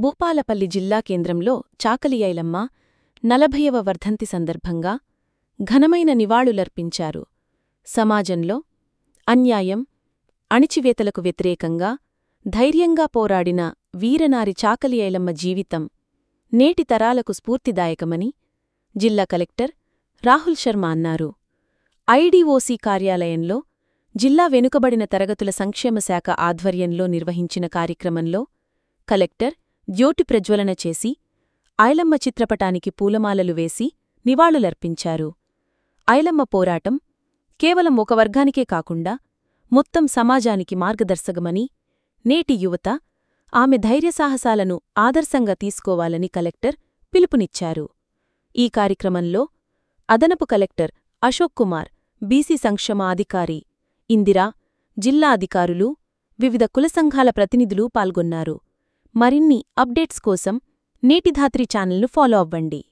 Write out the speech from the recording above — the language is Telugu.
భూపాలపల్లి జిల్లా కేంద్రంలో చాకలి ఐలమ్మ నలభైవ వర్ధంతి సందర్భంగా ఘనమైన నివాళులర్పించారు సమాజంలో అన్యాయం అణిచివేతలకు వ్యతిరేకంగా ధైర్యంగా పోరాడిన వీరనారి చాకలి ఐలమ్మ జీవితం నేటి తరాలకు స్ఫూర్తిదాయకమని జిల్లా కలెక్టర్ రాహుల్ శర్మ అన్నారు ఐడీఓసీ కార్యాలయంలో జిల్లా వెనుకబడిన తరగతుల సంక్షేమ శాఖ ఆధ్వర్యంలో నిర్వహించిన కార్యక్రమంలో కలెక్టర్ జ్యోతి ప్రజ్వలన చేసి ఐలమ్మ చిత్రపటానికి పూలమాలలు వేసి నివాళులర్పించారు ఐలమ్మ పోరాటం కేవలం ఒక వర్గానికే కాకుండా మొత్తం సమాజానికి మార్గదర్శకమని నేటి యువత ఆమె ధైర్యసాహసాలను ఆదర్శంగా తీసుకోవాలని కలెక్టర్ పిలుపునిచ్చారు ఈ కార్యక్రమంలో అదనపు కలెక్టర్ అశోక్ కుమార్ బీసీ సంక్షేమ అధికారి ఇందిరా జిల్లా అధికారులు వివిధ కుల సంఘాల ప్రతినిధులు పాల్గొన్నారు మరిన్ని అప్డేట్స్ కోసం నేటిధాత్రి ఛానల్ను ఫాలో అవ్వండి